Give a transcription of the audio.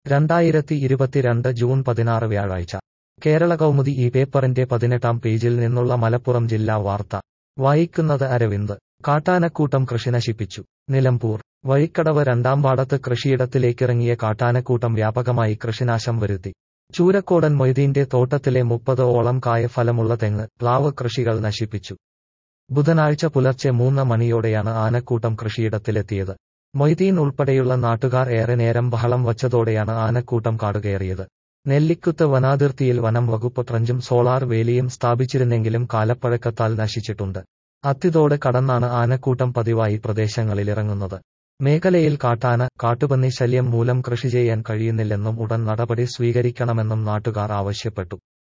രണ്ടായിരത്തി ഇരുപത്തിരണ്ട് ജൂൺ പതിനാറ് വ്യാഴാഴ്ച കേരള കൗമുദി ഈ പേപ്പറിന്റെ പതിനെട്ടാം പേജിൽ നിന്നുള്ള മലപ്പുറം ജില്ലാ വാർത്ത വായിക്കുന്നത് അരവിന്ദ് കാട്ടാനക്കൂട്ടം കൃഷി നശിപ്പിച്ചു നിലമ്പൂർ വഴിക്കടവ് രണ്ടാം പാടത്ത് കൃഷിയിടത്തിലേക്കിറങ്ങിയ കാട്ടാനക്കൂട്ടം വ്യാപകമായി കൃഷിനാശം വരുത്തി ചൂരക്കോടൻ മൊയ്തീന്റെ തോട്ടത്തിലെ മുപ്പത് ഓളം കായഫലമുള്ള തെങ്ങ് പ്ലാവ് കൃഷികൾ നശിപ്പിച്ചു ബുധനാഴ്ച പുലർച്ചെ മൂന്ന് മണിയോടെയാണ് ആനക്കൂട്ടം കൃഷിയിടത്തിലെത്തിയത് മൊയ്തീൻ ഉൾപ്പെടെയുള്ള നാട്ടുകാർ ഏറെ നേരം ബഹളം വച്ചതോടെയാണ് ആനക്കൂട്ടം കാടുകയറിയത് നെല്ലിക്കുത്ത് വനാതിർത്തിയിൽ വനം വകുപ്പ് ട്രഞ്ചും സോളാർ വേലിയും സ്ഥാപിച്ചിരുന്നെങ്കിലും കാലപ്പഴക്കത്താൽ നശിച്ചിട്ടുണ്ട് അത്തിതോട് കടന്നാണ് ആനക്കൂട്ടം പതിവായി പ്രദേശങ്ങളിലിറങ്ങുന്നത് മേഖലയിൽ കാട്ടാന കാട്ടുപന്നി ശല്യം മൂലം കൃഷി ചെയ്യാൻ കഴിയുന്നില്ലെന്നും ഉടൻ നടപടി സ്വീകരിക്കണമെന്നും നാട്ടുകാർ ആവശ്യപ്പെട്ടു